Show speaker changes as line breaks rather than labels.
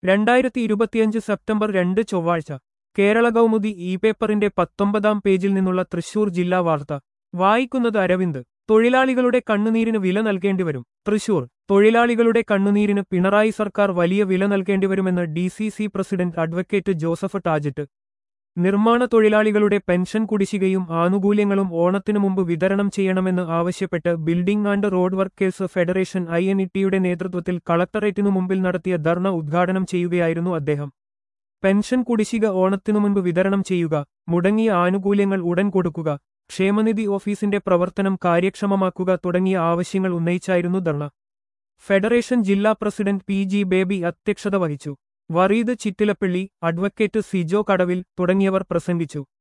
രണ്ടായിരത്തി ഇരുപത്തിയഞ്ച് സെപ്റ്റംബർ രണ്ട് ചൊവ്വാഴ്ച കേരള കൗമുദി ഇ പേപ്പറിന്റെ പത്തൊമ്പതാം പേജിൽ നിന്നുള്ള തൃശൂർ ജില്ലാ വാർത്ത വായിക്കുന്നത് അരവിന്ദ് തൊഴിലാളികളുടെ കണ്ണുനീരിന് വില നൽകേണ്ടിവരും തൃശൂർ തൊഴിലാളികളുടെ കണ്ണുനീരിന് പിണറായി സർക്കാർ വലിയ വില നൽകേണ്ടിവരുമെന്ന് D C C president advocate Joseph Tajet നിർമ്മാണ തൊഴിലാളികളുടെ പെൻഷൻ കുടിശ്ശികയും ആനുകൂല്യങ്ങളും ഓണത്തിനു മുമ്പ് വിതരണം ചെയ്യണമെന്ന് ആവശ്യപ്പെട്ട് building and road workers federation I N ഇട്ടിയുടെ നേതൃത്വത്തിൽ കളക്ടറേറ്റിനു മുമ്പിൽ നടത്തിയ ധർണ ഉദ്ഘാടനം ചെയ്യുകയായിരുന്നു അദ്ദേഹം പെൻഷൻ കുടിശ്ശിക ഓണത്തിനു മുൻപ് വിതരണം ചെയ്യുക മുടങ്ങിയ ആനുകൂല്യങ്ങൾ ഉടൻ കൊടുക്കുക ക്ഷേമനിധി ഓഫീസിന്റെ പ്രവർത്തനം കാര്യക്ഷമമാക്കുക തുടങ്ങിയ ആവശ്യങ്ങൾ ഉന്നയിച്ചായിരുന്നു ധർണ ഫെഡറേഷൻ ജില്ലാ പ്രസിഡന്റ് പി ജി ബേബി അധ്യക്ഷത വഹിച്ചു വറീദ് ചിറ്റിലപ്പള്ളി അഡ്വക്കേറ്റ് സിജോ കടവിൽ തുടങ്ങിയവർ പ്രസംഗിച്ചു